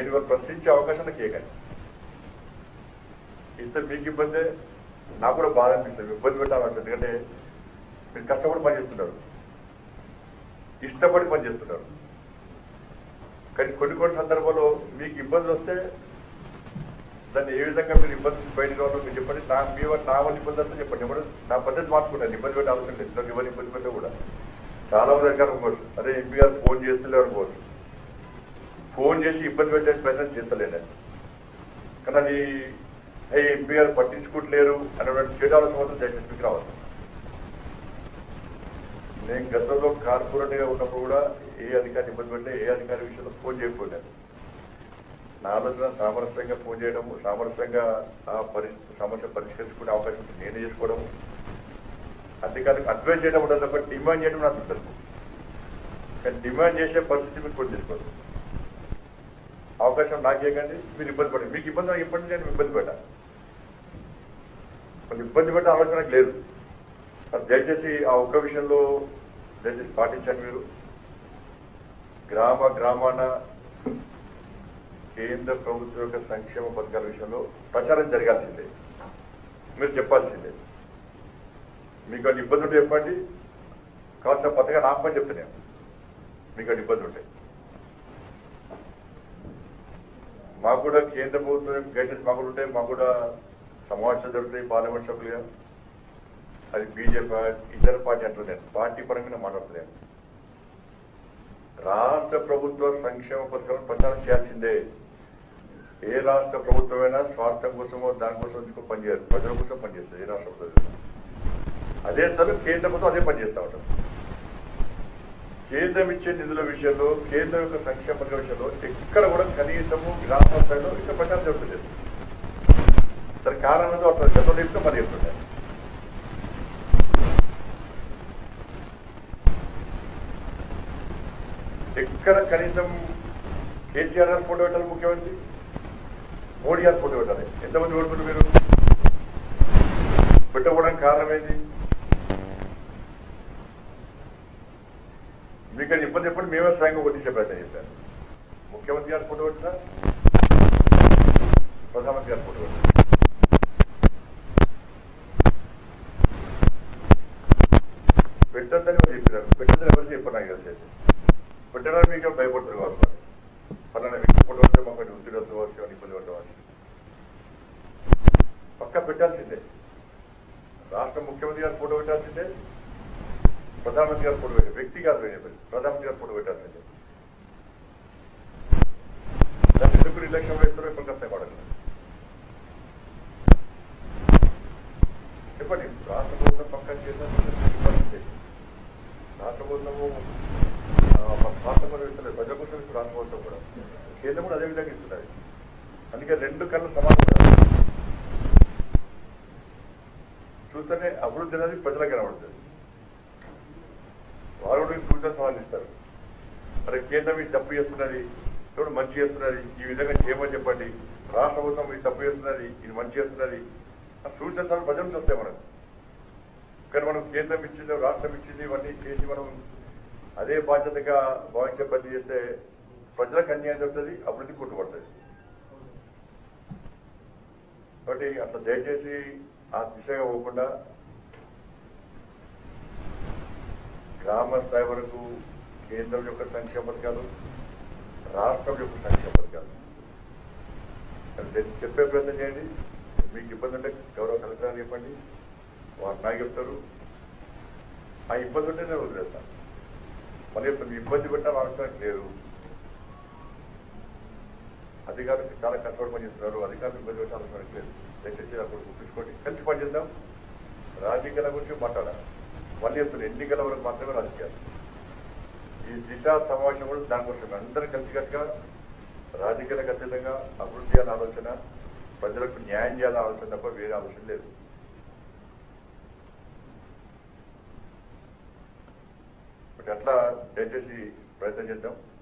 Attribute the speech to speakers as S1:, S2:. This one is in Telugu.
S1: నేను ఇవాళ ప్రశ్నించే అవకాశం నాకు ఇవ్వకండి ఇస్తే మీకు ఇబ్బందే నాకు కూడా బాధ అనిపిస్తుంది ఇబ్బంది పెట్టాలంటే ఎందుకంటే మీరు కష్టపడి పని చేస్తున్నారు ఇష్టపడి పని చేస్తున్నారు కానీ కొన్ని కొన్ని సందర్భాల్లో మీకు ఇబ్బందులు వస్తే దాన్ని ఏ విధంగా మీరు ఇబ్బంది బయట రావాలో మీరు చెప్పండి నా మీ వల్ల నా వల్ల ఇబ్బంది వస్తే చెప్పండి ఎవరు నా పద్ధతి మార్చుకుంటాను ఇబ్బంది పెట్టే అవసరం లేదు ఇద్దరు ఎవరు ఇబ్బంది పెట్టే కూడా చాలా మంది అధికారం అనుకోవచ్చు అదే ఎంపీ గారు ఫోన్ చేస్తలేరు అనుకోవచ్చు ఫోన్ చేసి ఇబ్బంది పెట్టే ప్రయత్నం చేస్తలేను కానీ అది ఏ ఎంపీ గారు పట్టించుకుంటలేరు అనేటువంటి చేయడాల సంవత్సరం దయచేసి మీకు రావాలి నేను గతంలో కార్పొరేట్గా ఉన్నప్పుడు కూడా ఏ అధికారి ఇబ్బంది పెట్టే ఏ అధికారి విషయంలో ఫోన్ చేయకపోయాను నా ఆలోచన సామరస్యంగా ఫోన్ చేయడం సామరస్యంగా ఆ పరి సమస్య పరిష్కరించుకునే అవకాశం ఉంటే నేనే చేసుకోవడం అధికారులకు అడ్వైజ్ చేయడం ఉండదు తప్ప డిమాండ్ చేయడం నాకు ఉండదు కానీ డిమాండ్ చేసే పరిస్థితి మీరు కూడా చేసుకోదు అవకాశం నాకేకండి మీరు ఇబ్బంది పడండి మీకు ఇబ్బంది నాకు ఇబ్బంది నేను ఇబ్బంది పెట్టా కొన్ని ఇబ్బంది పెట్టే ఆలోచన నాకు లేదు అది దయచేసి ఆ ఒక్క విషయంలో దయచేసి పాటించండి మీరు గ్రామ గ్రామాన కేంద్ర ప్రభుత్వం యొక్క సంక్షేమ పథకాల విషయంలో ప్రచారం జరగాల్సిందే మీరు చెప్పాల్సిందే మీకు అది ఇబ్బంది ఉంటే చెప్పండి కావాల్సిన పథకాలు ఆపమని చెప్తున్నాను మీకు అది ఇబ్బంది ఉంటాయి మాకు కూడా కేంద్ర ప్రభుత్వం గైడెన్స్ మాకు కూడా ఉంటాయి మాకు కూడా సమావేశాలు జరుగుతాయి పార్లమెంట్ సభ్యులుగా అది బీజేపీ ఇతర పార్టీ అంటున్నాను పార్టీ పరంగా నేను మాట్లాడలేను రాష్ట్ర ప్రభుత్వ సంక్షేమ పథకాలను ప్రచారం చేయాల్సిందే ఏ రాష్ట్ర ప్రభుత్వమైనా స్వార్థం కోసమో దానికోసం ఇంకో పనిచేయదు ప్రజల కోసం పనిచేస్తుంది ఏ రాష్ట్ర ప్రభుత్వం అదే తను కేంద్ర ప్రభుత్వం అదే పనిచేస్తూ ఉంటాం కేంద్రం ఇచ్చే నిధుల విషయంలో కేంద్రం యొక్క సంక్షేమ పథకాల విషయంలో ఎక్కడ కూడా కనీసము గ్రామ స్థాయిలో ఇంకా ప్రచారం జరుగుతుంది దానికి కారణం ఏదో అట్లా గతంలో చెప్తే మరి చెప్తుంటారు ఎక్కడ కనీసం కేసీఆర్ గారు ఫోటో పెట్టాలి ముఖ్యమంత్రి మోడీ గారు ఫోటో పెట్టాలి ఎంతమంది ఓడుకుంటారు మీరు పెట్టకపోవడానికి కారణం ఏంటి మీకు అది ఇబ్బంది ఎప్పుడు మేమే స్వయంగా కొట్టించే ప్రయత్నం చేశాను ముఖ్యమంత్రి గారు ఫోటో పెట్టినా ప్రధానమంత్రి గారు ఫోటో పెట్టినా పెట్టద్దని వాళ్ళు చెప్పినారు పెట్టద్దని ఎవరు చెప్పారు నాకు తెలిసి పెట్టడానికి మీకు భయపడుతున్నారు కావచ్చు పలానా వ్యక్తి ఫోటో వస్తే మాకు ఉద్యోగం కావచ్చు అని ఇబ్బంది పడవచ్చు పక్క పెట్టాల్సిందే రాష్ట్ర ముఖ్యమంత్రి గారు ఫోటో పెట్టాల్సిందే ప్రధానమంత్రి గారు ఫోటో పెట్టారు వ్యక్తి గారు వేయబడి ప్రధానమంత్రి గారు ఫోటో పెట్టాల్సిందే దాన్ని ఎందుకు నిర్లక్ష్యం వేస్తారో ఇప్పుడు కష్టం పడలేదు చెప్పండి రాష్ట్ర ప్రభుత్వం పక్కన చేసిన రాష్ట్ర ప్రభుత్వము ఆ, మన రాష్ట్రం కూడా ఇస్తలేదు ప్రజల కోసం ఇప్పుడు రాష్ట్ర ప్రభుత్వం కూడా కేంద్రం కూడా అదే విధంగా ఇస్తున్నది అందుకే రెండు కళ్ళు సమానం కాదు. చూస్తేనే అభివృద్ధి అనేది ప్రజలకు కనబడుతుంది వారు కూడా సూచన సవాళ్ళు ఇస్తారు మరి కేంద్రం ఇది తప్పు చేస్తున్నది చూడు మంచి చేస్తున్నది ఈ విధంగా చేయమని చెప్పండి రాష్ట్ర ప్రభుత్వం ఇది తప్పు చేస్తున్నది ఇది మంచి చేస్తున్నది ఆ సూచన సవాళ్ళు ప్రజల నుంచి వస్తాయి మనకు కానీ మనం కేంద్రం ఇచ్చింది రాష్ట్రం ఇచ్చింది ఇవన్నీ చేసి మనం అదే బాధ్యతగా భావించే పని చేస్తే ప్రజలకు అన్యాయం జరుగుతుంది అభివృద్ధి కొట్టుబడుతుంది కాబట్టి అట్లా దయచేసి ఆ దిశగా పోకుండా గ్రామ స్థాయి వరకు కేంద్రం యొక్క సంక్షేమ పథకాలు రాష్ట్రం యొక్క సంక్షేమ పథకాలు అది చెప్పే ప్రయత్నం చేయండి మీకు ఇబ్బంది ఉంటే గౌరవ కలెక్టర్ గారు చెప్పండి వారు నాకు చెప్తారు ఆ ఇబ్బంది ఉంటే నేను వదిలేస్తాను మళ్ళీ ఇప్పుడు మీ ఇబ్బంది పెట్టాలని అవసరం లేదు అధికారులు చాలా కష్టపడి పనిచేస్తున్నారు అధికారులు ఇబ్బంది పెట్టాల్సిన అవసరం లేదు దయచేసి అప్పుడు గుర్తుంచుకోండి కలిసి పనిచేద్దాం రాజకీయాల గురించి మాట్లాడాలి మళ్ళీ చెప్తున్నారు ఎన్నికల వరకు మాత్రమే రాజకీయాలు ఈ దిశ సమావేశం కూడా దానికోసం అందరం కలిసికట్టుగా రాజకీయాలకు అతీతంగా అభివృద్ధి అనే ఆలోచన ప్రజలకు న్యాయం చేయాలనే ఆలోచన తప్ప వేరే ఆలోచన లేదు బట్ అట్లా దయచేసి ప్రయత్నం చేద్దాం